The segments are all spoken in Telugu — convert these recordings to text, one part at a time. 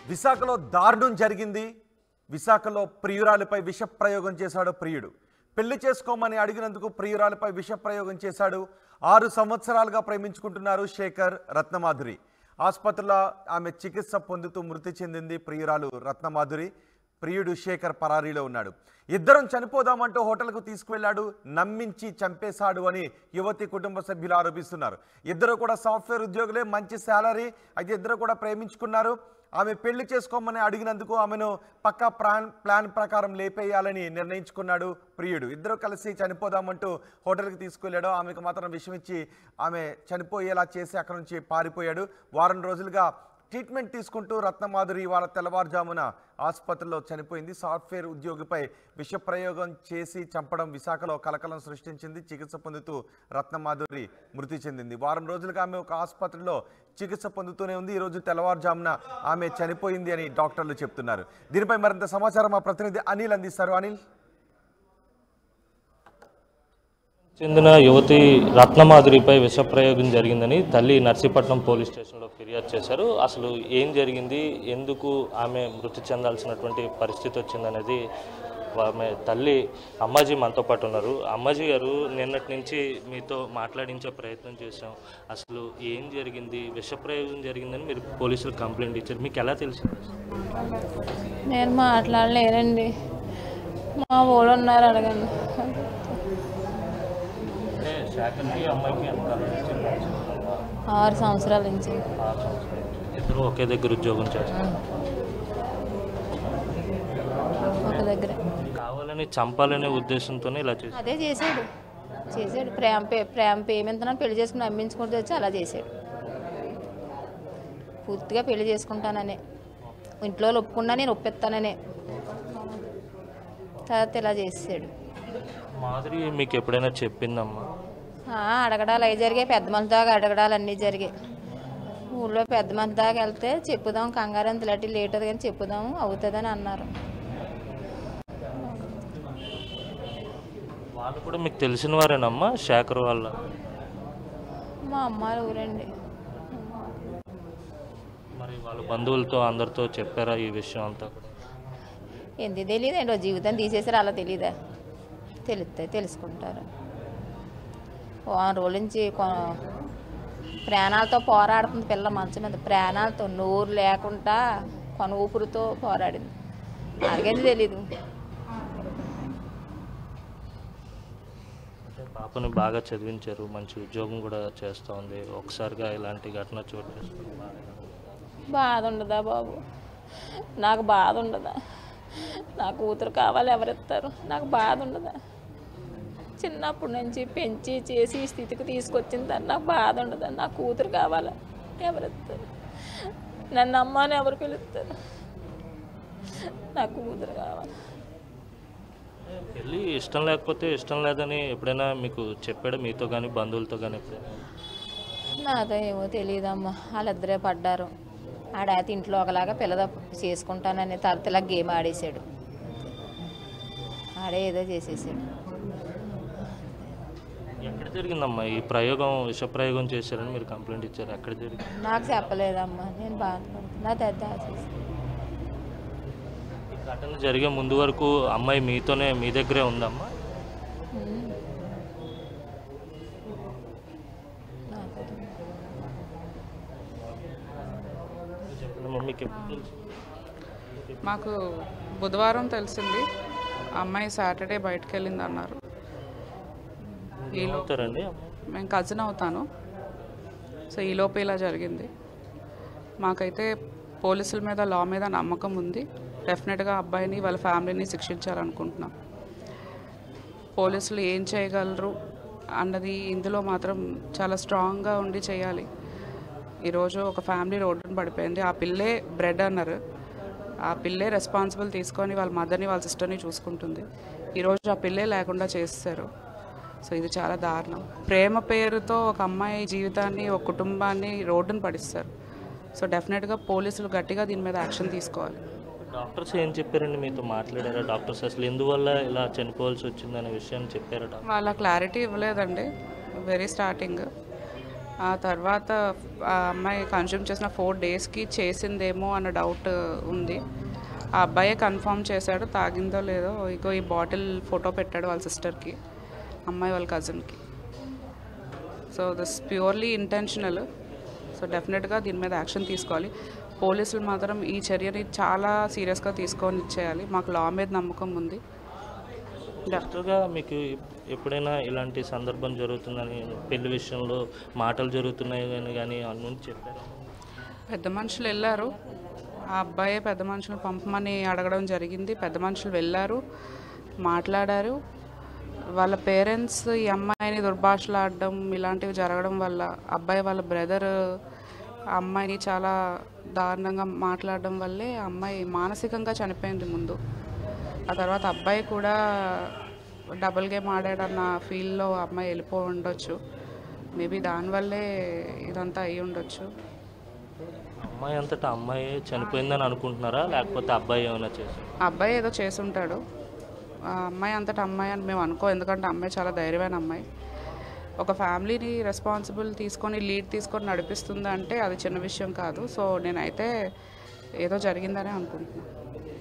విశాఖలో దారుణం జరిగింది విశాఖలో ప్రియురాలిపై విష ప్రయోగం చేశాడు ప్రియుడు పెళ్లి చేసుకోమని అడిగినందుకు ప్రియురాలిపై విష ప్రయోగం చేశాడు ఆరు సంవత్సరాలుగా ప్రేమించుకుంటున్నారు శేఖర్ రత్నమాధురి ఆసుపత్రిలో ఆమె చికిత్స పొందుతూ మృతి చెందింది ప్రియురాలు రత్నమాధురి ప్రియుడు శేఖర్ పరారీలో ఉన్నాడు ఇద్దరం చనిపోదామంటూ హోటల్కు తీసుకువెళ్ళాడు నమ్మించి చంపేశాడు అని యువతి కుటుంబ సభ్యులు ఆరోపిస్తున్నారు ఇద్దరు కూడా సాఫ్ట్వేర్ ఉద్యోగులే మంచి శాలరీ అయితే ఇద్దరు కూడా ప్రేమించుకున్నారు ఆమె పెళ్లి చేసుకోమని అడిగినందుకు ఆమెను పక్కా ప్లాన్ ప్లాన్ ప్రకారం లేపేయాలని నిర్ణయించుకున్నాడు ప్రియుడు ఇద్దరు కలిసి చనిపోదామంటూ హోటల్కి తీసుకెళ్ళాడు ఆమెకు మాత్రం విషయం ఇచ్చి ఆమె చనిపోయేలా చేసి అక్కడి నుంచి పారిపోయాడు వారం రోజులుగా ట్రీట్మెంట్ తీసుకుంటూ రత్నమాధురి ఇవాళ తెల్లవారుజామున ఆసుపత్రిలో చనిపోయింది సాఫ్ట్వేర్ ఉద్యోగిపై విషప్రయోగం చేసి చంపడం విశాఖలో కలకలం సృష్టించింది చికిత్స పొందుతూ రత్నమాధురి మృతి చెందింది వారం రోజులుగా ఆమె ఒక ఆసుపత్రిలో చికిత్స పొందుతూనే ఉంది ఈరోజు తెల్లవారుజామున ఆమె చనిపోయింది అని డాక్టర్లు చెప్తున్నారు దీనిపై మరింత సమాచారం మా ప్రతినిధి అనిల్ అందిస్తారు అనిల్ చెందిన యువతి రత్నమాధురిపై విషప్రయోగం జరిగిందని తల్లి నర్సీపట్నం పోలీస్ స్టేషన్లో ఫిర్యాదు చేశారు అసలు ఏం జరిగింది ఎందుకు ఆమె మృతి చెందాల్సినటువంటి పరిస్థితి వచ్చిందనేది ఆమె తల్లి అమ్మాజీ మనతో పాటు ఉన్నారు అమ్మాజీ గారు నిన్నటి నుంచి మీతో మాట్లాడించే ప్రయత్నం చేశాం అసలు ఏం జరిగింది విషప్రయోగం జరిగిందని మీరు పోలీసులకు కంప్లైంట్ ఇచ్చారు మీకు ఎలా తెలిసింది నేను మాట్లాడలేనండి మా ఊళ్ళు ఉన్నారు అడగండి అంటే శాఖకి అమ్మాయికి ఎంత ఆరు సంవత్సరాల నుంచి ఇద్దరు ఒకే దగ్గర ఉద్యోగం చేస్తారు ఒక దగ్గర కావాలని చంపాలనే ఉద్దేశంతోనే ఇలా చేశారు అదే చేశాడు చేశాడు ప్రేమ పే ప్రేమ పేమెంతున్నాను పెళ్లి చేసుకుని అమ్మించుకుంటూ వచ్చి అలా చేశాడు పూర్తిగా పెళ్లి చేసుకుంటాననే ఇంట్లో వాళ్ళు ఒప్పుకున్నా నేను ఒప్పిస్తాననే తర్వాత ఇలా చేసాడు మాధురి మీకు ఎప్పుడైనా చెప్పిందమ్మా ఆ, అడగడాలు అవి జరిగాయి పెద్ద మంది దాకా అడగడాలు అన్నీ జరిగాయి ఊళ్ళో పెద్ద మంది దాకా వెళ్తే చెప్పుదాం కంగారు అంత లట్టి లేట్ అవుతుంది కానీ చెప్పుదాం అవుతుందని అన్నారు వాళ్ళు కూడా మీకు తెలిసిన వారేనమ్మా శేఖర్ వాళ్ళ మా అమ్మ వాళ్ళ ఊరండి మరి వాళ్ళ బంధువులతో అందరితో చెప్పారా ఈ విషయం అంతా కూడా ఎందుకు తెలియదండి ఓ జీవితం తీసేసారు అలా తెలీదా తెలుస్తాయి తెలుసుకుంటారు వారం రోజుల నుంచి కొ- ప్రాణాలతో పోరాడుతుంది పిల్ల మంచం మీద ప్రాణాలతో నోరు లేకుండా కొన ఊపిరితో పోరాడింది అడిగేది తెలీదు అంటే పాపని బాగా చదివించారు మంచి ఉద్యోగం కూడా చేస్తూ ఉంది ఒకసారిగా ఇలాంటి ఘటన చోటు చేసుకుని బాధ ఉండదా బాబు నాకు బాధ ఉండదా నా కూతురు కావాలి ఎవరిస్తారు నాకు బాధ ఉండదా చిన్నప్పటి నుంచి పెంచి చేసి ఈ స్థితికి తీసుకొచ్చిన దాన్ని నాకు బాధ ఉండదా నా కూతురు కావాలా ఎవరిస్తారు నన్ను అమ్మని ఎవరు పిలుస్తారు నా కూతురు కావాలి పెళ్ళి ఇష్టం లేకపోతే ఇష్టం లేదని ఎప్పుడైనా మీకు చెప్పాడా మీతో కానీ బంధువులతో కానీ ఎప్పుడైనా నాతో ఏమో తెలియదమ్మా వాళ్ళిద్దరే పడ్డారు ఆడైతే ఇంట్లో ఒకలాగా పిల్లద చేసుకుంటానని తర్వాత ఇలా గేమ్ ఆడేసాడు ఆడే ఏదో చేసేసాడు ఎక్కడ జరిగిందమ్మా ఈ ప్రయోగం విష ప్రయోగం చేశారని మీరు కంప్లైంట్ ఇచ్చారు ఎక్కడ జరిగింది నాకు చెప్పలేదమ్మా నేను బాధపడుతున్నా పెద్ద ఆశిస్తాను ఈ ఘటన జరిగే ముందు వరకు అమ్మాయి మీతోనే మీ దగ్గరే ఉందమ్మా చెప్పండి మీకు ఎప్పుడు తెలుసు? మాకు బుధవారం తెలిసింది అమ్మాయి సాటర్డే బయటకు వెళ్ళింది అన్నారు ఈలో అవుతారండి మేము కజిన్ అవుతాను సో ఈలోపు ఇలా జరిగింది మాకైతే పోలీసుల మీద లా మీద నమ్మకం ఉంది డెఫినెట్గా అబ్బాయిని వాళ్ళ ఫ్యామిలీని శిక్షించాలనుకుంటున్నాం పోలీసులు ఏం చేయగలరు అన్నది ఇందులో మాత్రం చాలా స్ట్రాంగ్గా ఉండి చేయాలి ఈరోజు ఒక ఫ్యామిలీ రోడ్డున పడిపోయింది ఆ పిల్లే బ్రెడ్ అన్నారు ఆ పిల్లే రెస్పాన్సిబుల్ తీసుకొని వాళ్ళ మదర్ని వాళ్ళ సిస్టర్ని చూసుకుంటుంది ఈరోజు ఆ పిల్లే లేకుండా చేస్తారు సో ఇది చాలా దారుణం ప్రేమ పేరుతో ఒక అమ్మాయి జీవితాన్ని ఒక కుటుంబాన్ని రోడ్డున పడిస్తారు సో డెఫినెట్గా పోలీసులు గట్టిగా దీని మీద యాక్షన్ తీసుకోవాలి డాక్టర్స్ ఏం చెప్పారండి మీతో మాట్లాడారా డాక్టర్స్ అసలు ఎందువల్ల ఇలా చనిపోవాల్సి వచ్చిందనే విషయాన్ని చెప్పారా డాక్టర్ వాళ్ళ క్లారిటీ ఇవ్వలేదండి వెరీ స్టార్టింగ్ ఆ తర్వాత ఆ అమ్మాయి కన్జ్యూమ్ చేసిన ఫోర్ డేస్కి చేసిందేమో అన్న డౌట్ ఉంది ఆ అబ్బాయే కన్ఫర్మ్ చేశాడు తాగిందో లేదో ఇగో ఈ బాటిల్ ఫోటో పెట్టాడు వాళ్ళ సిస్టర్కి అమ్మాయి వాళ్ళ కజిన్కి so this purely intentional so డెఫినెట్గా దీని మీద యాక్షన్ తీసుకోవాలి పోలీసులు మాత్రం ఈ చర్యని చాలా సీరియస్గా తీసుకొని చేయాలి మాకు లా మీద నమ్మకం ఉంది డాక్టర్గా మీకు ఎప్పుడైనా ఇలాంటి సందర్భం జరుగుతుందని పెళ్లి విషయంలో మాటలు జరుగుతున్నాయి అని కానీ అని చెప్పారు పెద్ద మనుషులు వెళ్ళారు ఆ అబ్బాయే పెద్ద మనుషులు పంపమని అడగడం జరిగింది పెద్ద మనుషులు వెళ్ళారు మాట్లాడారు వాళ్ళ పేరెంట్స్ ఈ అమ్మాయిని దుర్భాషలాడడం ఇలాంటివి జరగడం వల్ల అబ్బాయి వాళ్ళ బ్రదర్ ఆ అమ్మాయిని చాలా దారుణంగా మాట్లాడడం వల్లే ఆ అమ్మాయి మానసికంగా చనిపోయింది ముందు ఆ తర్వాత అబ్బాయి కూడా డబుల్ గేమ్ ఆడాడన్న ఫీల్లో అమ్మాయి వెళ్ళిపో ఉండొచ్చు మేబీ దానివల్లే ఇదంతా అయి ఉండొచ్చు అమ్మాయి అంతటా అమ్మాయి చనిపోయిందని అనుకుంటున్నారా లేకపోతే అబ్బాయి ఏమైనా చేశారు ఆ అబ్బాయి ఏదో చేసుంటాడు ఆ అమ్మాయి అంతటా అమ్మాయి అని మేము అనుకో ఎందుకంటే అమ్మాయి చాలా ధైర్యమైన అమ్మాయి ఒక ఫ్యామిలీని రెస్పాన్సిబుల్ తీసుకొని లీడ్ తీసుకొని నడిపిస్తుంది అంటే అది చిన్న విషయం కాదు సో నేనైతే ఏదో జరిగిందనే అనుకుంటున్నాను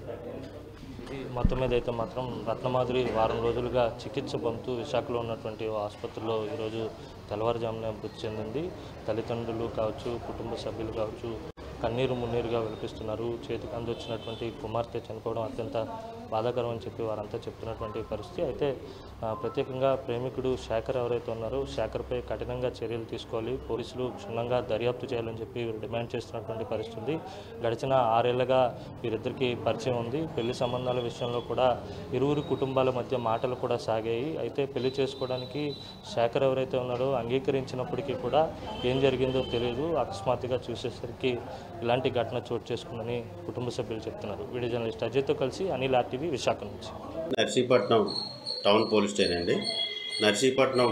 ఇది మొత్తం మీద అయితే మాత్రం రత్నమాధురి వారం రోజులుగా చికిత్స పొందుతూ విశాఖలో ఉన్నటువంటి ఓ ఆసుపత్రిలో ఈరోజు తెల్లవారుజామున మృతి చెందింది తల్లిదండ్రులు కావచ్చు కుటుంబ సభ్యులు కావచ్చు కన్నీరు మున్నీరుగా విలపిస్తున్నారు చేతికి అందొచ్చినటువంటి కుమార్తె చనిపోవడం అత్యంత బాధాకరం అని చెప్పి వారంతా చెప్తున్నటువంటి పరిస్థితి అయితే ఆ, ప్రత్యేకంగా ప్రేమికుడు శేఖర్ ఎవరైతే ఉన్నారో శేఖర్పై కఠినంగా చర్యలు తీసుకోవాలి పోలీసులు క్షుణ్ణంగా దర్యాప్తు చేయాలని చెప్పి వీరు డిమాండ్ చేస్తున్నటువంటి పరిస్థితి ఉంది గడిచిన ఆరేళ్లుగా వీరిద్దరికీ పరిచయం ఉంది పెళ్లి సంబంధాల విషయంలో కూడా ఇరువురు కుటుంబాల మధ్య మాటలు కూడా సాగాయి అయితే పెళ్లి చేసుకోవడానికి శేఖర్ ఎవరైతే ఉన్నారో అంగీకరించినప్పటికీ కూడా ఏం జరిగిందో తెలియదు అకస్మాత్తుగా చూసేసరికి ఇలాంటి ఘటన చోటు చేసుకుందని కుటుంబ సభ్యులు చెప్తున్నారు వీడియో జర్నలిస్ట్ అజయ్తో కలిసి అనిల్ ఆర్టీవీ విశాఖ నుంచి నర్సీపట్నం టౌన్ పోలీస్ స్టేషన్ అండి నర్సీపట్నం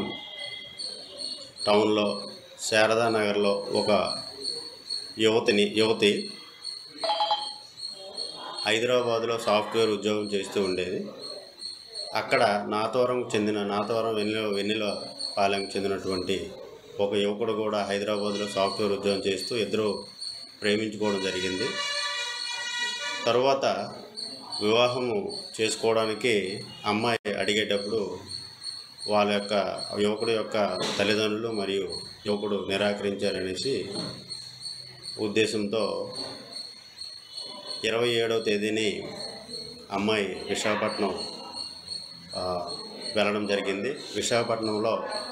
టౌన్లో శారదా నగర్లో ఒక యువతిని యువతి హైదరాబాద్లో సాఫ్ట్వేర్ ఉద్యోగం చేస్తూ ఉండేది అక్కడ నాతవరం చెందిన నాతవరం వెన్నెల వెన్నెల పాలెంకు చెందినటువంటి ఒక యువకుడు కూడా హైదరాబాద్లో సాఫ్ట్వేర్ ఉద్యోగం చేస్తూ ఇద్దరు ప్రేమించుకోవడం జరిగింది తరువాత వివాహము చేసుకోవడానికి అమ్మాయి అడిగేటప్పుడు వాళ్ళ యొక్క యువకుడు యొక్క తల్లిదండ్రులు మరియు యువకుడు నిరాకరించారనేసి ఉద్దేశంతో ఇరవై ఏడవ తేదీని అమ్మాయి విశాఖపట్నం ఆ, వెళ్ళడం జరిగింది విశాఖపట్నంలో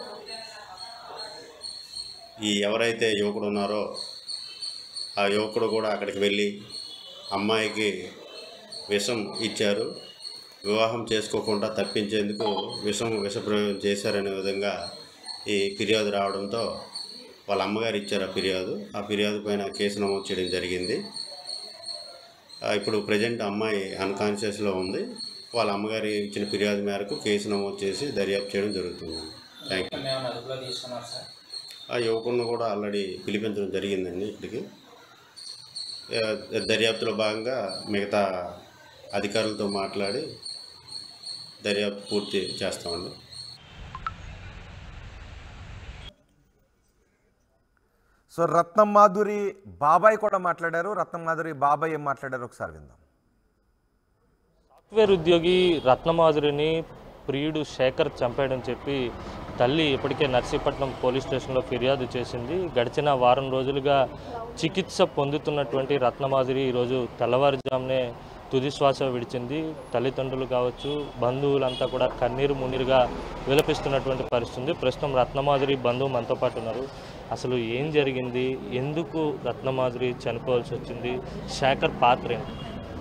ఈ ఎవరైతే యువకుడు ఉన్నారో ఆ యువకుడు కూడా అక్కడికి వెళ్ళి అమ్మాయికి విషం ఇచ్చారు వివాహం చేసుకోకుండా తప్పించేందుకు విషం విషప్రయోగం చేశారనే విధంగా ఈ ఫిర్యాదు రావడంతో వాళ్ళ అమ్మగారు ఇచ్చారు ఆ ఫిర్యాదు ఆ ఫిర్యాదు పైన కేసు నమోదు చేయడం జరిగింది ఆ, ఇప్పుడు ప్రజెంట్ అమ్మాయి అన్కాన్షియస్లో ఉంది వాళ్ళ అమ్మగారి ఇచ్చిన ఫిర్యాదు మేరకు కేసు నమోదు చేసి దర్యాప్తు చేయడం జరుగుతుంది థ్యాంక్ యూ మేము అదుపులో తీసుకున్నారు సార్ ఆ యువకుడిని కూడా ఆల్రెడీ పిలిపించడం జరిగిందండి ఇక్కడికి ఆ, దర్యాప్తులో భాగంగా మిగతా అధికారులతో మాట్లాడి దర్యాప్తు పూర్తి చేస్తామండి సో రత్నం మాధురి బాబాయ్ కూడా మాట్లాడారు రత్నం మాధురి బాబాయ్ ఏం మాట్లాడారు ఒకసారి విందాం సాఫ్ట్వేర్ ఉద్యోగి రత్నమాధురిని ప్రియుడు శేఖర్ చంపాడని చెప్పి తల్లి ఇప్పటికే నర్సీపట్నం పోలీస్ స్టేషన్లో ఫిర్యాదు చేసింది గడిచిన వారం రోజులుగా చికిత్స పొందుతున్నటువంటి రత్నమాధురి ఈరోజు తెల్లవారుజామునే తుది శ్వాస విడిచింది తల్లిదండ్రులు కావచ్చు బంధువులంతా కూడా కన్నీరు మున్నీరుగా విలపిస్తున్నటువంటి పరిస్థితి ఉంది. ప్రస్తుతం రత్నమాధురి బంధువు మనతో పాటు ఉన్నారు అసలు ఏం జరిగింది ఎందుకు రత్నమాధురి చనిపోవాల్సి వచ్చింది శేఖర్ పాత్ర ఏంటి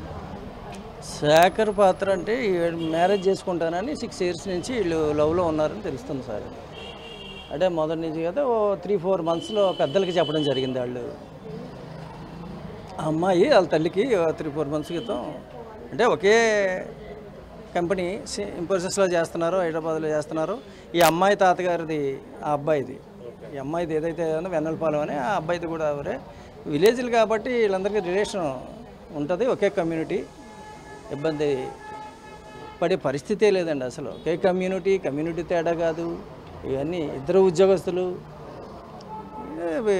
శేఖర్ పాత్ర అంటే ఈవిడ మ్యారేజ్ చేసుకుంటానని సిక్స్ ఇయర్స్ నుంచి వీళ్ళు లవ్లో ఉన్నారని తెలుస్తుంది సార్ అంటే మొదటి నుంచి కదా ఓ త్రీ ఫోర్ మంత్స్లో పెద్దలకి చెప్పడం జరిగింది వాళ్ళు ఆ అమ్మాయి వాళ్ళ తల్లికి త్రీ ఫోర్ మంత్స్ క్రితం అంటే ఒకే కంపెనీ ఇంపోసిస్లో చేస్తున్నారు హైదరాబాద్లో చేస్తున్నారు ఈ అమ్మాయి తాతగారిది ఆ అబ్బాయిది ఈ అమ్మాయిది ఏదైతే ఉందో వెన్నెలపాలెం అని ఆ అబ్బాయిది కూడా అవరే విలేజ్లు కాబట్టి వీళ్ళందరికీ రిలేషన్ ఉంటుంది ఒకే కమ్యూనిటీ ఇబ్బంది పడే పరిస్థితే లేదండి అసలు ఒకే కమ్యూనిటీ కమ్యూనిటీ తేడా కాదు ఇవన్నీ ఇద్దరు ఉద్యోగస్తులు ఇవి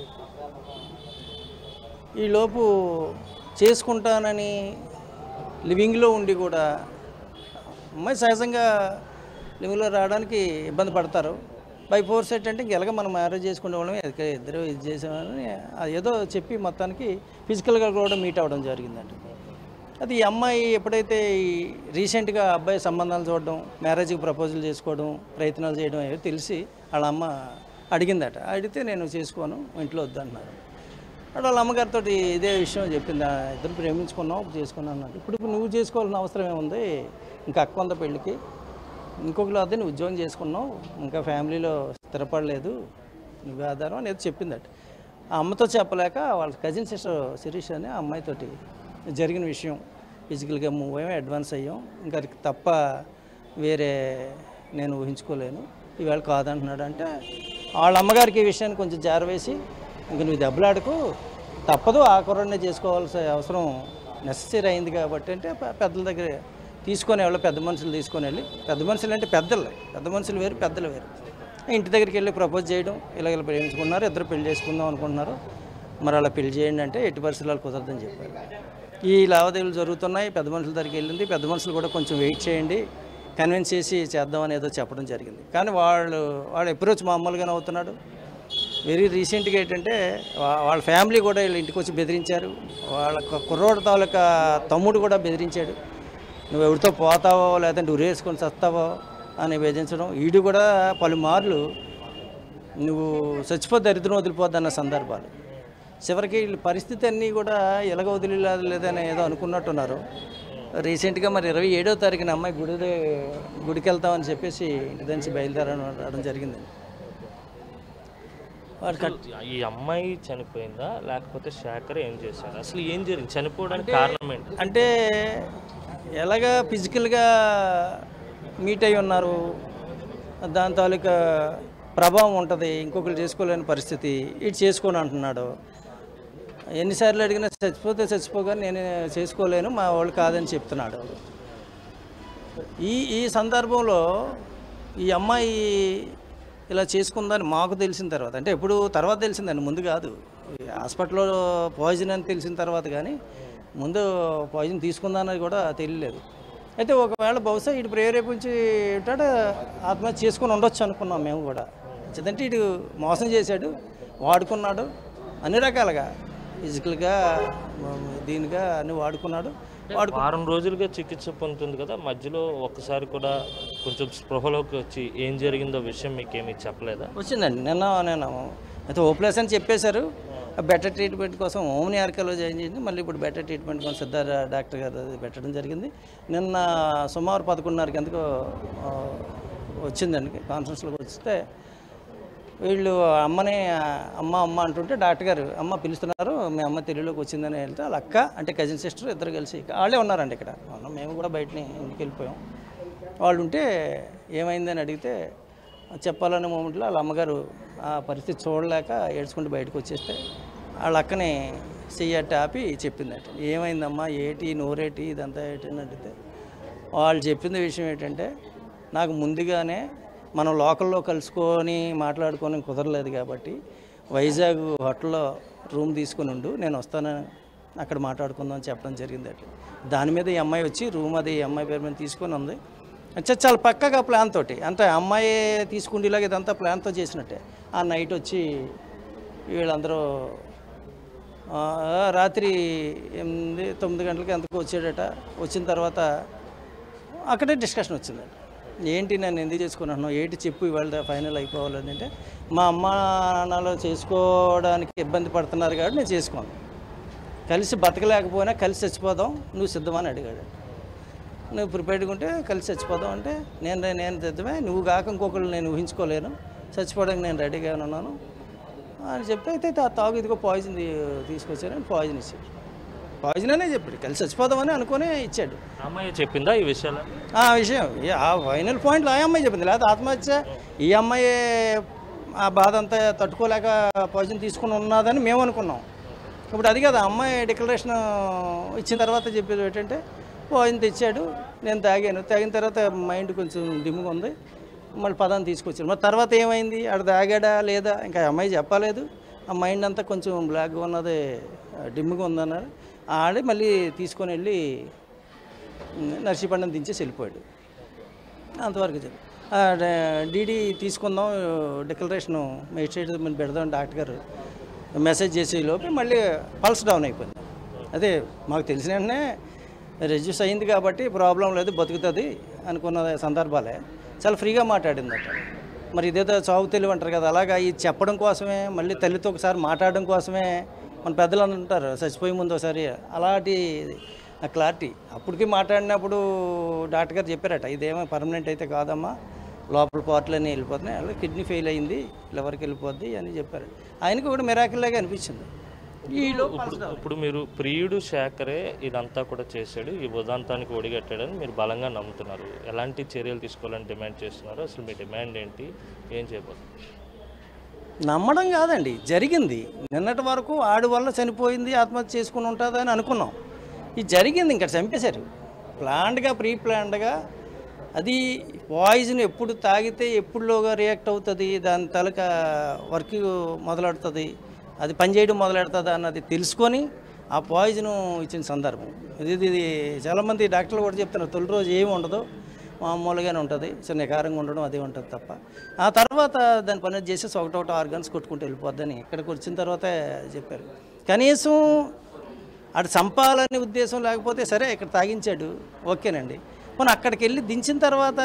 ఈలోపు చేసుకుంటానని లివింగ్లో ఉండి కూడా అమ్మాయి సహజంగా లివింగ్లో రావడానికి ఇబ్బంది పడతారు బై ఫోర్స్ ఏంటంటే ఇంక ఎలాగ మనం మ్యారేజ్ చేసుకునే వాళ్ళమే ఇక ఇద్దరు ఇది చేసామని అది ఏదో చెప్పి మొత్తానికి ఫిజికల్గా కూడా మీట్ అవ్వడం జరిగిందండి అది ఈ అమ్మాయి ఎప్పుడైతే ఈ రీసెంట్గా అబ్బాయి సంబంధాలు చూడడం మ్యారేజ్కి ప్రపోజల్ చేసుకోవడం ప్రయత్నాలు చేయడం అవి తెలిసి వాళ్ళ అమ్మ అడిగిందట అడిగితే నేను చేసుకోను ఇంట్లో వద్దన్నారు అక్కడ వాళ్ళ అమ్మగారితో ఇదే విషయం చెప్పింది "ఆ, ఇద్దరు ప్రేమించుకున్నావు చేసుకున్నాను అన్నాడు ఇప్పుడు నువ్వు చేసుకోవాల్సిన అవసరం ఏముంది ఇంకా అక్క ఉందా పెళ్ళికి ఇంకొకరు అదే నువ్వు ఉద్యోగం చేసుకున్నావు ఇంకా ఫ్యామిలీలో స్థిరపడలేదు నువ్వు ఆధారం అనేది చెప్పిందట ఆ అమ్మతో చెప్పలేక వాళ్ళ కజిన్ సిస్టర్ శిరీష్ అని ఆ అమ్మాయితోటి జరిగిన విషయం ఫిజికల్గా మూవ్ అయ్యాం అడ్వాన్స్ అయ్యాం ఇంకా అది తప్ప వేరే నేను ఊహించుకోలేను ఈవేళ కాదంటున్నాడు అంటే వాళ్ళ అమ్మగారికి ఈ విషయాన్ని కొంచెం జారవేసి ఇంక నువ్వు దెబ్బలాడకు తప్పదు ఆ కుర్రనే చేసుకోవాల్సిన అవసరం నెససరీ అయింది కాబట్టి అంటే పె- పెద్దల దగ్గర తీసుకొని వెళ్ళి పెద్ద మనుషులు తీసుకొని వెళ్ళి పెద్ద మనుషులు అంటే పెద్దలు పెద్ద మనుషులు వేరు పెద్దలు వేరు ఇంటి దగ్గరికి వెళ్ళి ప్రపోజ్ చేయడం ఇలా ఇలా ప్రేమించుకున్నారు ఇద్దరు పెళ్లి చేసుకుందాం అనుకుంటున్నారు మరి అలా పెళ్లి చేయండి అంటే ఎట్టి పరిస్థితులు కుదరదని చెప్పారు ఈ లావాదేవీలు జరుగుతున్నాయి పెద్ద మనుషుల దగ్గరికి వెళ్ళింది పెద్ద మనుషులు కూడా కొంచెం వెయిట్ చేయండి కన్విన్స్ చేసి చేద్దామని ఏదో చెప్పడం జరిగింది కానీ వాళ్ళు వాడు అప్రోచ్ మామూలుగానే అవుతున్నాడు వెరీ రీసెంట్గా ఏంటంటే వా- వాళ్ళ ఫ్యామిలీ కూడా వీళ్ళ ఇంటికి వచ్చి బెదిరించారు వాళ్ళ కు- కుర్రోడు తాలూకా తమ్ముడు కూడా బెదిరించాడు నువ్వు ఎవరితో పోతావో లేదంటే ఉరేసుకొని చస్తావో అని బెదిరించడం వీడు కూడా పలుమార్లు నువ్వు చచ్చిపో దరిద్రం వదిలిపోద్ది అన్న సందర్భాలు చివరికి వీళ్ళ పరిస్థితి అన్నీ కూడా ఎలాగ వదిలేదు లేదని ఏదో అనుకున్నట్టున్నారు రీసెంట్గా మరి ఇరవై ఏడో తారీఖున అమ్మాయి గుడి గుడికి వెళ్తామని చెప్పేసి ఇంటి నుంచి బయలుదేరడం రావడం జరిగింది వాడు కట్ ఈ అమ్మాయి చనిపోయిందా లేకపోతే శేఖర్ ఏం చేశాడు అసలు ఏం జరిగింది చనిపోవడానికి కారణం ఏంటి అంటే ఎలాగా ఫిజికల్గా మీట్ అయి ఉన్నారు దాని తాలూకా ప్రభావం ఉంటుంది ఇంకొకరు చేసుకోలేని పరిస్థితి ఇటు చేసుకొని అంటున్నాడు ఎన్నిసార్లు అడిగినా చచ్చిపోతే చచ్చిపోగా నేను చేసుకోలేను మా వాళ్ళు కాదని చెప్తున్నాడు ఈ ఈ సందర్భంలో ఈ అమ్మాయి ఇలా చేసుకుందని మాకు తెలిసిన తర్వాత అంటే ఎప్పుడు తర్వాత తెలిసిందండి ముందు కాదు ఈ హాస్పిటల్లో పాయిజన్ అని తెలిసిన తర్వాత కానీ ముందు పాయిజన్ తీసుకుందానని కూడా తెలియలేదు అయితే ఒకవేళ బహుశా ఇటు ప్రేరేపించి ఏంటంటే ఆత్మహత్య చేసుకొని ఉండొచ్చు అనుకున్నాం మేము కూడా ఎందుకంటే ఇటు మోసం చేశాడు వాడుకున్నాడు అన్ని రకాలుగా ఫిజికల్గా దీనిగా అన్ని వాడుకున్నాడు వాడు వారం రోజులుగా చికిత్స పొందుతుంది కదా మధ్యలో ఒక్కసారి కూడా కొంచెం స్పృహలోకి వచ్చి ఏం జరిగిందో విషయం మీకేమీ చెప్పలేదా వచ్చిందండి నిన్న నేను అయితే ఓప్లెస్ అని చెప్పేశారు బెటర్ ట్రీట్మెంట్ కోసం ఓమ్ని ఆర్కలో జాయిన్ చేసింది మళ్ళీ ఇప్పుడు బెటర్ ట్రీట్మెంట్ కోసం సిద్ధార్థ డాక్టర్ గారు అది పెట్టడం జరిగింది నిన్న సుమారు పదకొండున్నరకి ఎందుకో ఆ, వచ్చిందండి కాన్ఫరెన్స్లోకి వస్తే వీళ్ళు అమ్మని అమ్మ అమ్మ అంటుంటే డాక్టర్ గారు అమ్మ పిలుస్తున్నారు మీ అమ్మ తెలుగులోకి వచ్చిందని వెళ్తే వాళ్ళ అక్క అంటే కజిన్ సిస్టర్ ఇద్దరు కలిసి వాళ్ళే ఉన్నారండి ఇక్కడ మొన్న మేము కూడా బయటని ఇంటికి వెళ్ళిపోయాం వాళ్ళు ఉంటే ఏమైందని అడిగితే చెప్పాలనే మూమెంట్లో వాళ్ళ అమ్మగారు ఆ పరిస్థితి చూడలేక ఏడ్చుకుంటూ బయటకు వచ్చేస్తే వాళ్ళ అక్కని చెయ్యట్టు ఆపి చెప్పిందట ఏమైందమ్మా ఏటి నోరేటి ఇదంతా ఏంటి అని అడిగితే వాళ్ళు చెప్పింది విషయం ఏంటంటే నాకు ముందుగానే మనం లోకల్లో కలుసుకొని మాట్లాడుకొని కుదరలేదు కాబట్టి వైజాగ్ హోటల్లో రూమ్ తీసుకుని ఉండు నేను వస్తాను అక్కడ మాట్లాడుకుందాం అని చెప్పడం జరిగింది అట్లా దాని మీద ఈ అమ్మాయి వచ్చి రూమ్ అది ఈ అమ్మాయి పేరు మీద తీసుకొని ఉంది అచ్చా చాలా పక్కగా ప్లాన్ తోటి అంటే అమ్మాయి తీసుకుండేలాగా ఇదంతా ప్లాన్తో చేసినట్టే ఆ నైట్ వచ్చి వీళ్ళందరూ ఆ, రాత్రి ఎనిమిది తొమ్మిది గంటలకి ఎంతకు వచ్చాడట వచ్చిన తర్వాత అక్కడే డిస్కషన్ వచ్చిందట ఏంటి నేను ఎందుకు చేసుకున్నాను ఏంటి చెప్పు ఇవాళ ఫైనల్ అయిపోవాలని అంటే మా అమ్మ నాన్నలు చేసుకోవడానికి ఇబ్బంది పడుతున్నారు కాబట్టి నేను చేసుకోను కలిసి బతకలేకపోయినా కలిసి చచ్చిపోదాం నువ్వు సిద్ధమని అడిగాడు నువ్వు ప్రిపేర్డ్గా ఉంటే కలిసి చచ్చిపోదాం అంటే నేను నేను సిద్ధమే నువ్వు కాక ఇంకొకరు నేను ఊహించుకోలేను చచ్చిపోవడానికి నేను రెడీగా ఉన్నాను అని చెప్తే అయితే తా- తాగు ఇదిగో పాయిజన్ తీసుకొచ్చారని పాయిజన్ ఇచ్చాడు పాయిజన్ అనే చెప్పాడు కలిసి చచ్చిపోదామని అనుకునే ఇచ్చాడు అమ్మాయి చెప్పిందా ఈ విషయాలు ఆ విషయం ఈ- ఆ ఫైనల్ పాయింట్లో ఆ అమ్మాయి చెప్పింది లేదా ఆత్మహత్య ఈ అమ్మాయి ఆ బాధ అంతా తట్టుకోలేక పాయిజన్ తీసుకుని ఉన్నదని మేము అనుకున్నాం ఇప్పుడు అది కదా అమ్మాయి డిక్లరేషన్ ఇచ్చిన తర్వాత చెప్పేది ఏంటంటే పాయిజన్ తెచ్చాడు నేను తాగాను తాగిన తర్వాత మైండ్ కొంచెం డిమ్గా ఉంది మళ్ళీ పదాన్ని తీసుకొచ్చారు మరి తర్వాత ఏమైంది ఆడ దాగాడా లేదా ఇంకా ఆ అమ్మాయి చెప్పలేదు ఆ మైండ్ అంతా కొంచెం బ్లాక్గా ఉన్నది డిమ్గా ఉందన్నారు ఆడే మళ్ళీ తీసుకొని వెళ్ళి నర్సీపట్నం దించేసి వెళ్ళిపోయాడు అంతవరకు చెప్పు డీడీ తీసుకుందాం డిక్లరేషన్ మేజిస్ట్రేట్ మీద పెడదాం డాక్టర్ గారు మెసేజ్ చేసే లోపు మళ్ళీ పల్స్ డౌన్ అయిపోయింది అదే మాకు తెలిసిన వెంటనే రిజిస్టర్ అయింది కాబట్టి ప్రాబ్లం లేదు బతుకుతుంది అనుకున్న సందర్భాలే చాలా ఫ్రీగా మాట్లాడిందట మరి ఇదేదో చావు తెలివి అంటారు కదా అలాగా ఇది చెప్పడం కోసమే మళ్ళీ తల్లితో ఒకసారి మాట్లాడడం కోసమే మన పెద్దలు అంటారు చచ్చిపోయే ముందు ఒకసారి అలాంటి ఆ క్లారిటీ అప్పటికి మాట్లాడినప్పుడు డాక్టర్ గారు చెప్పారట ఇదేమో పర్మనెంట్ అయితే కాదమ్మా లోపల పార్ట్లన్నీ వెళ్ళిపోతున్నాయి అలా కిడ్నీ ఫెయిల్ అయింది లివర్కి వెళ్ళిపోద్ది అని చెప్పారు ఆయనకి కూడా మిరాకిల్లాగా అనిపించింది ఈలో ఇప్పుడు ఇప్పుడు మీరు ప్రియుడు శేఖరే ఇదంతా కూడా చేశాడు ఈ ఉదాంతానికి ఒడిగట్టాడని మీరు బలంగా నమ్ముతున్నారు ఎలాంటి చర్యలు తీసుకోవాలని డిమాండ్ చేస్తున్నారు అసలు మీ డిమాండ్ ఏంటి ఏం చేయబోతున్నారు నమ్మడం కాదండి జరిగింది నిన్నటి వరకు ఆడి వల్ల చనిపోయింది ఆత్మహత్య చేసుకుని ఉంటుందని అనుకున్నాం ఇది జరిగింది ఇంకా చంపేశారు ప్లాన్డ్గా ప్రీ ప్లాన్డ్గా అది పాయిజన్ ఎప్పుడు తాగితే ఎప్పుడులోగా రియాక్ట్ అవుతుంది దాని తలక వర్క్ మొదలెడుతుంది అది పనిచేయడం మొదలెడుతుంది అన్నది తెలుసుకొని ఆ పాయిజన్ ఇచ్చిన సందర్భం ఇది ఇది చాలామంది డాక్టర్లు కూడా చెప్తున్నారు తొలి రోజు ఏమి ఉండదు మామూలుగానే ఉంటుంది చిన్న కారంగా ఉండడం అదే ఉంటుంది తప్ప ఆ తర్వాత దాని పని చేసేసి ఒకటొకటి ఆర్గన్స్ కొట్టుకుంటూ వెళ్ళిపోద్దని ఇక్కడికి వచ్చిన తర్వాత చెప్పారు కనీసం అటు చంపాలనే ఉద్దేశం లేకపోతే సరే ఇక్కడ తాగించాడు ఓకేనండి మనం అక్కడికి వెళ్ళి దించిన తర్వాత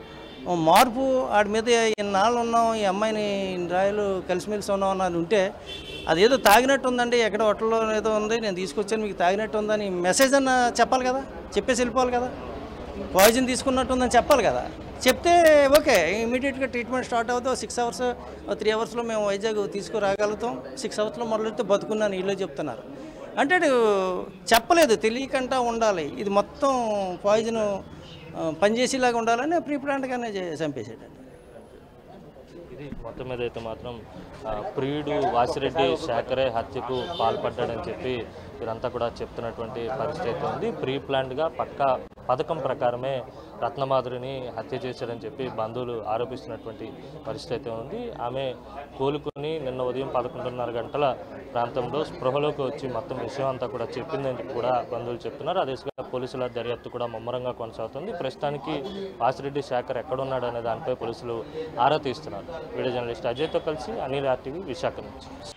మార్పు ఆడి మీద ఇన్నాళ్ళు ఉన్నాం ఈ అమ్మాయిని ఇన్ని రాయలు కలిసిమెలిసి ఉన్నాం అన్నది ఉంటే అదేదో తాగినట్టు ఉందండి ఎక్కడ హోటల్లో ఏదో ఉంది నేను తీసుకొచ్చాను మీకు తాగినట్టు ఉందని మెసేజ్ అన్న చెప్పాలి కదా చెప్పేసి వెళ్ళిపోవాలి కదా పాయిజన్ తీసుకున్నట్టు ఉందని చెప్పాలి కదా చెప్తే ఓకే ఇమీడియట్గా ట్రీట్మెంట్ స్టార్ట్ అవుతుంది సిక్స్ అవర్స్ త్రీ అవర్స్లో మేము వైజాగ్ తీసుకురాగలుగుతాం సిక్స్ అవర్స్లో మొదలెడితే బతుకున్నాను వీళ్ళు చెప్తున్నారు అంటే అటు చెప్పలేదు తెలియకుండా ఉండాలి ఇది మొత్తం పాయిజన్ పనిచేసేలాగా ఉండాలని ప్రీ ప్లాంట్గానే చంపేసాడండి ఇది మొత్తం మీద అయితే మాత్రం ఆ, ప్రియుడు వాసిరెడ్డి శేఖరే హత్యకు పాల్పడ్డాడని చెప్పి వీరంతా కూడా చెప్తున్నటువంటి పరిస్థితి అయితే ఉంది ప్రీ ప్లాన్డ్గా పక్క పథకం ప్రకారమే రత్నమాధురిని హత్య చేశారని చెప్పి బంధువులు ఆరోపిస్తున్నటువంటి పరిస్థితి అయితే ఉంది ఆమె కోలుకొని నిన్న ఉదయం పదకొండున్నర గంటల ప్రాంతంలో స్పృహలోకి వచ్చి మొత్తం విషయం అంతా కూడా చెప్పిందని చెప్పి కూడా బంధువులు చెప్తున్నారు అదే దిశగా పోలీసుల దర్యాప్తు కూడా ముమ్మరంగా కొనసాగుతుంది ప్రస్తుతానికి వాసిరెడ్డి శేఖర్ ఎక్కడున్నాడు అనే దానిపై పోలీసులు ఆరా తీస్తున్నారు వీడియో జర్నలిస్ట్ అజయ్తో కలిసి అనిల్ ఆర్టీవీ విశాఖ నుంచి